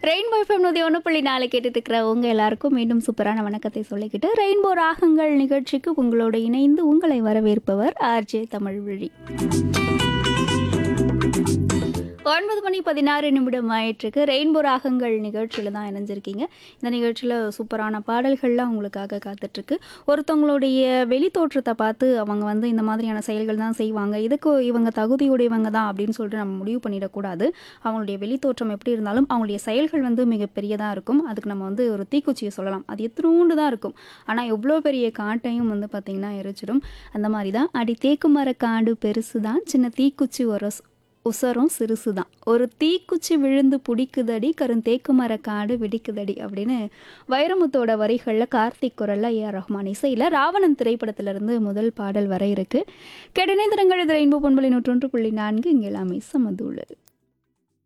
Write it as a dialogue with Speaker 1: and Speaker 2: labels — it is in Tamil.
Speaker 1: ரெயின்போ எஃப்எம் நூற்றி ஒன்று புள்ளி நாலு கேட்டுட்டு இருக்கிற உங்க எல்லாருக்கும் மீண்டும் சூப்பரான வணக்கத்தை சொல்லிக்கிட்டு ரெயின்போ ராகங்கள் நிகழ்ச்சிக்கு உங்களோட இணைந்து உங்களை வரவேற்பவர் ஆர்ஜே தமிழ் வழி ஒன்பது மணி பதினாறு நிமிடம் ஆயிட்டிருக்கு ரெயின்போ ராகங்கள் நிகழ்ச்சியில் தான் இணைஞ்சிருக்கீங்க இந்த நிகழ்ச்சியில் சூப்பரான பாடல்கள்லாம் உங்களுக்காக காத்துட்ருக்கு ஒருத்தவங்களுடைய வெளி தோற்றத்தை பார்த்து அவங்க வந்து இந்த மாதிரியான செயல்கள் தான் செய்வாங்க இதுக்கு இவங்க தகுதியுடையவங்க தான் அப்படின்னு சொல்லிட்டு நம்ம முடிவு பண்ணிடக்கூடாது அவங்களுடைய வெளி தோற்றம் எப்படி இருந்தாலும் அவங்களுடைய செயல்கள் வந்து மிகப்பெரியதாக இருக்கும் அதுக்கு நம்ம வந்து ஒரு தீக்குச்சியை சொல்லலாம் அது எத்தனோண்டு தான் இருக்கும் ஆனால் எவ்வளோ பெரிய காட்டையும் வந்து பார்த்திங்கன்னா எரிச்சிடும் அந்த மாதிரி தான் அடி தேக்கு மர காடு பெருசு தான் சின்ன தீக்குச்சி ஒரு உசரும் சிறுசு தான் ஒரு தீக்குச்சி விழுந்து பிடிக்குதடி கருந்தேக்கு மர காடு வெடிக்குதடி அப்படின்னு வைரமுத்தோட வரிகளில் கார்த்திக் குரல்ல ஏ ஆர் ரஹ்மான் இசையில் ராவணன் திரைப்படத்திலிருந்து முதல் பாடல் வர இருக்கு கெடனை திறங்கள் ரெயின்போ பொன்பலை நூற்றொன்று புள்ளி நான்கு இங்கே எல்லாமே சமதூளு